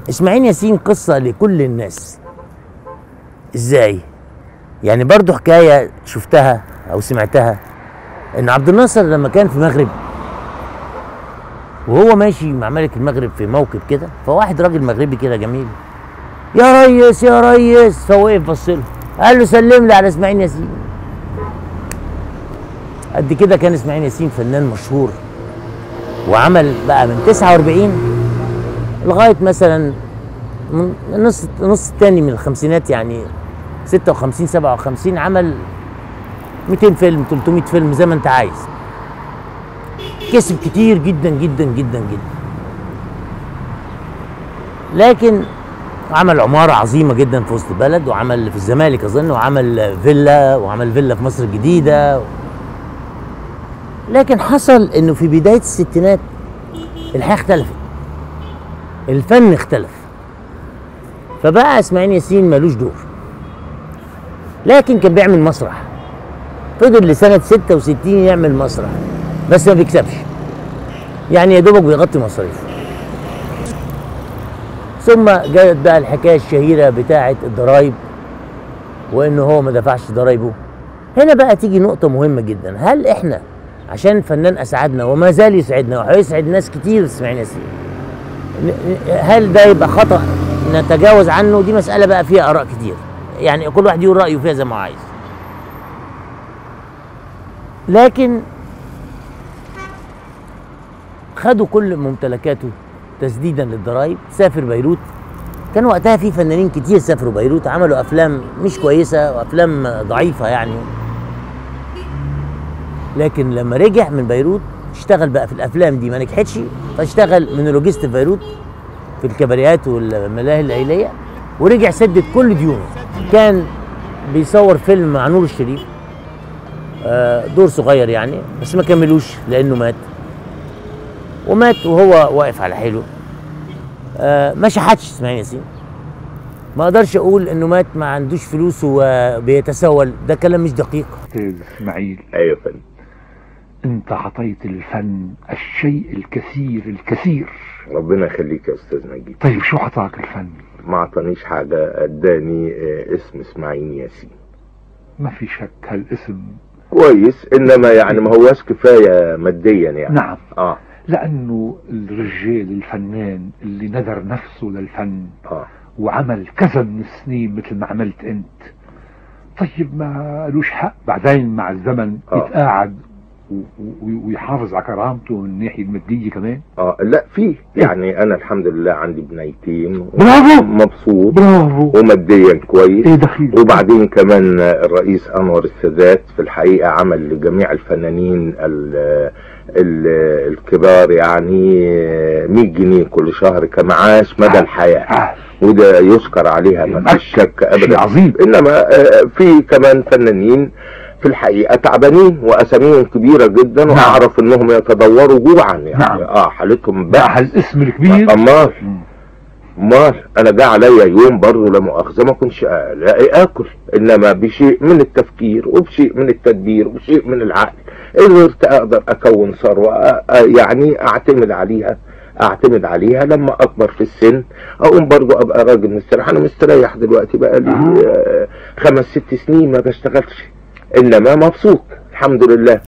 اسماعيل ياسين قصة لكل الناس ازاي يعني برضو حكاية شفتها او سمعتها ان عبد الناصر لما كان في المغرب وهو ماشي مع ملك المغرب في موكب كده فواحد راجل مغربي كده جميل يا ريس يا ريس فوقف بص له قال له سلم لي على اسماعيل ياسين قد كده كان اسماعيل ياسين فنان مشهور وعمل بقى من 49 لغايه مثلا من نص نص الثاني من الخمسينات يعني 56 57 عمل 200 فيلم 300 فيلم زي ما انت عايز كسب كتير جدا جدا جدا جدا لكن عمل عمارة عظيمة جدا في وسط البلد وعمل في الزمالك أظن وعمل فيلا وعمل فيلا في مصر الجديدة لكن حصل إنه في بداية الستينات الحياة اختلفت الفن اختلف فبقى إسماعيل ياسين ملوش دور لكن كان بيعمل مسرح فضل لسنة 66 يعمل مسرح بس ما بيكسبش يعني يا دوبك بيغطي مصاريفه ثم جاءت بقى الحكايه الشهيره بتاعه الضرايب وانه هو ما دفعش ضرايبه هنا بقى تيجي نقطه مهمه جدا هل احنا عشان فنان اسعدنا وما زال يسعدنا وهيسعد ناس كتير اسماعيل ياسين هل ده يبقى خطا نتجاوز عنه دي مساله بقى فيها اراء كتير يعني كل واحد يقول رايه فيها زي ما هو عايز لكن خدوا كل ممتلكاته تسديدا للضرائب سافر بيروت كان وقتها في فنانين كتير سافروا بيروت عملوا افلام مش كويسه وافلام ضعيفه يعني لكن لما رجع من بيروت اشتغل بقى في الافلام دي ما نجحتش فاشتغل مونولوجيست في بيروت في الكباريات والملاهي الليليه ورجع سدد كل ديونه كان بيصور فيلم مع نور الشريف آه، دور صغير يعني بس ما كملوش لانه مات ومات وهو واقف على حيله آه ما شحتش اسماعيل ياسين ما اقدرش اقول انه مات ما عندوش فلوس وبيتسول ده كلام مش دقيق استاذ اسماعيل ايوه يا فندم انت اعطيت للفن الشيء الكثير الكثير ربنا يخليك يا استاذ نجيب طيب شو عطاك الفن ما اعطانيش حاجه اداني آه، اسم اسماعيل ياسين ما في شك هالاسم كويس انما يعني ما هواش كفايه ماديا يعني نعم اه لانه الرجال الفنان اللي نذر نفسه للفن اه وعمل كذا من السنين مثل ما عملت انت طيب ما لوش حق بعدين مع الزمن آه. يتقاعد و- و- ويحافظ على كرامته من الناحيه الماديه كمان اه لا فيه يعني انا الحمد لله عندي بنيتين برافو. مبسوط برافو وماديا كويس ايه دخيل وبعدين كمان الرئيس انور السادات في الحقيقه عمل لجميع الفنانين ال ال الكبار يعني 100 جنيه كل شهر كمعاش مدى الحياه آه. وده يشكر عليها ما فيش شك شيء ابدا عظيم انما آه، في كمان فنانين في الحقيقه تعبانين واساميهم كبيره جدا نعم. واعرف انهم يتدوروا جوعا يعني نعم. اه حالتهم بقى بقى هالاسم الكبير امال مم. امال انا جه عليا يوم برضه لا مؤاخذه ما كنتش الاقي اكل انما بشيء من التفكير وبشيء من التدبير وبشيء من العقل قدرت اقدر اكون ثروه أ- أ- يعني اعتمد عليها اعتمد عليها لما اكبر في السن اقوم برضه ابقى راجل مستريح انا مستريح دلوقتي بقى لي آه. آه، خمس ست سنين ما بشتغلش انما مبسوط الحمد لله